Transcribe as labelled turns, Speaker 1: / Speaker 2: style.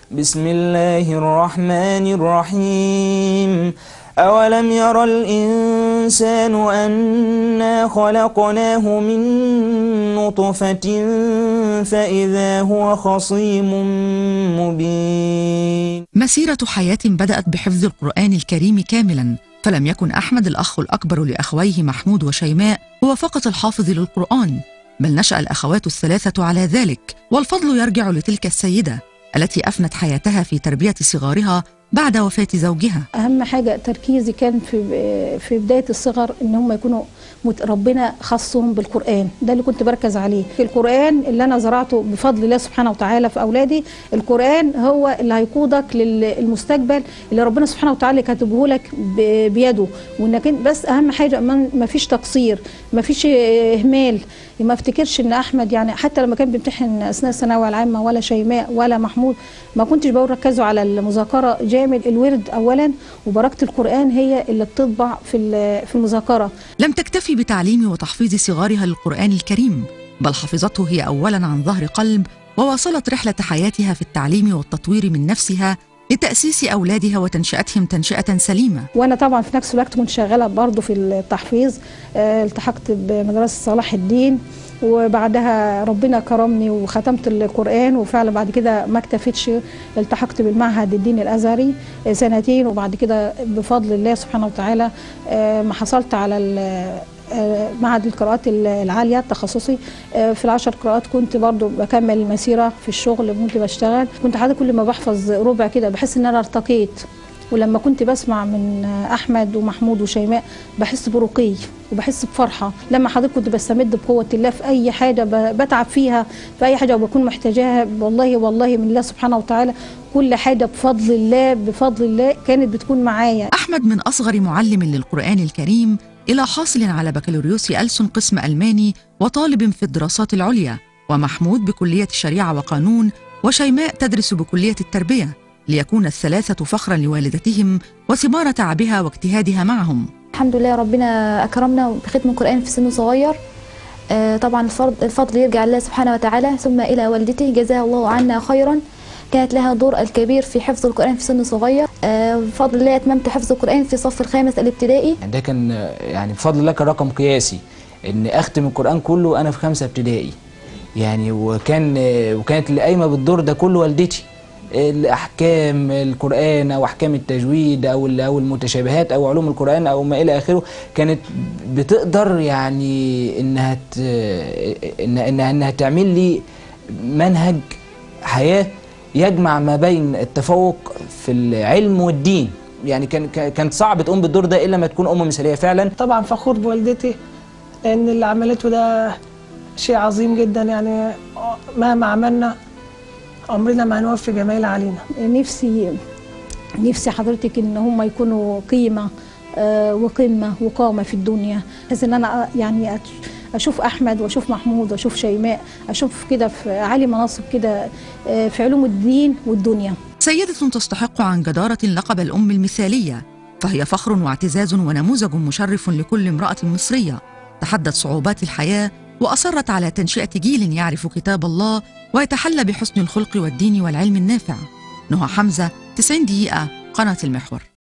Speaker 1: بسم الله الرحمن الرحيم أولم ير الإنسان أنا خلقناه من نطفة فإذا هو خصيم مبين
Speaker 2: مسيرة حياة بدأت بحفظ القرآن الكريم كاملا فلم يكن أحمد الأخ الأكبر لأخويه محمود وشيماء هو فقط الحافظ للقرآن بل نشأ الأخوات الثلاثة على ذلك والفضل يرجع لتلك السيدة التي أفنت حياتها في تربية صغارها بعد وفاة زوجها
Speaker 3: اهم حاجه تركيزي كان في في بدايه الصغر ان هم يكونوا مت- ربنا خصهم بالقران ده اللي كنت بركز عليه في القران اللي انا زرعته بفضل الله سبحانه وتعالى في اولادي القران هو اللي هيقودك للمستقبل اللي ربنا سبحانه وتعالى كاتبه لك ب- بيده وانك انت بس اهم حاجه ما ما فيش تقصير ما فيش اهمال ما افتكرش ان احمد يعني حتى لما كان بيمتحن اثناء الثانويه العامه ولا شيماء ولا محمود ما كنتش بقول ركزوا على المذاكره جامد الورد اولا وبركه القران هي اللي بتطبع في ال- في المذاكره
Speaker 2: لم تكتفي بتعليم وتحفيظ صغارها للقرآن الكريم بل حفظته هي أولا عن ظهر قلب وواصلت رحلة حياتها في التعليم والتطوير من نفسها لتأسيس أولادها وتنشئتهم تنشئة سليمة
Speaker 3: وانا طبعا في نفس الوقت كنت شغاله برضه في التحفيظ آه، التحقت بمدرسه صلاح الدين وبعدها ربنا كرمني وختمت القران وفعلا بعد كده ما اكتفيتش التحقت بالمعهد الديني الازهري آه، سنتين وبعد كده بفضل الله سبحانه وتعالى آه، ما حصلت على ال- آه، معهد القراءات العاليه التخصصي آه، في العشر قراءات كنت برضو بكمل المسيره في الشغل كنت بشتغل كنت حتى كل ما بحفظ ربع كده بحس ان انا ارتقيت ولما كنت بسمع من احمد ومحمود وشيماء بحس برقي وبحس بفرحه لما حضرتك كنت بستمد بقوه الله في اي حاجه ب- بتعب فيها في اي حاجه وبكون محتاجاها والله والله من الله سبحانه وتعالى كل حاجه بفضل الله بفضل الله كانت بتكون معايا
Speaker 2: أحمد من أصغر معلم للقرآن الكريم إلى حاصل على بكالوريوس ألسن قسم ألماني وطالب في الدراسات العليا ومحمود بكلية الشريعة وقانون وشيماء تدرس بكلية التربية ليكون الثلاثة فخرا لوالدتهم وثمار تعبها واجتهادها معهم
Speaker 4: الحمد لله ربنا أكرمنا بختم القرآن في سن صغير آه، طبعا الفضل, الفضل يرجع لله سبحانه وتعالى ثم إلى والدتي جزاها الله عنا خيرا كانت لها دور الكبير في حفظ القرآن في سن صغير آه، بفضل الله أتممت حفظ القرآن في صف الخامس الابتدائي
Speaker 1: يعني ده كان يعني بفضل الله كان رقم قياسي ان اختم القران كله انا في خمسه ابتدائي يعني وكان وكانت اللي قايمه بالدور ده كله والدتي الاحكام القران او احكام التجويد او ال- او المتشابهات او علوم القران او ما الى اخره كانت بتقدر يعني انها ت- إن- انها انها تعمل لي منهج حياه يجمع ما بين التفوق في العلم والدين يعني كان كان- كانت صعب تقوم بالدور ده الا ما تكون ام مثاليه فعلا
Speaker 5: طبعا فخور بوالدتي لان اللي عملته ده شيء عظيم جدا يعني مهما عملنا عمرنا ما هنوفي جمايل علينا
Speaker 3: نفسي نفسي حضرتك ان هم يكونوا قيمه آه، وقمه وقامه في الدنيا بحيث ان انا آه، يعني أت- اشوف احمد واشوف محمود واشوف شيماء اشوف كده في عالي مناصب كده آه، في علوم الدين والدنيا
Speaker 2: سيدة تستحق عن جدارة لقب الأم المثالية فهي فخر واعتزاز ونموذج مشرف لكل امرأة مصرية تحدت صعوبات الحياة وأصرت على تنشئة جيل يعرف كتاب الله ويتحلى بحسن الخلق والدين والعلم النافع نهى حمزة 90 دقيقة قناة المحور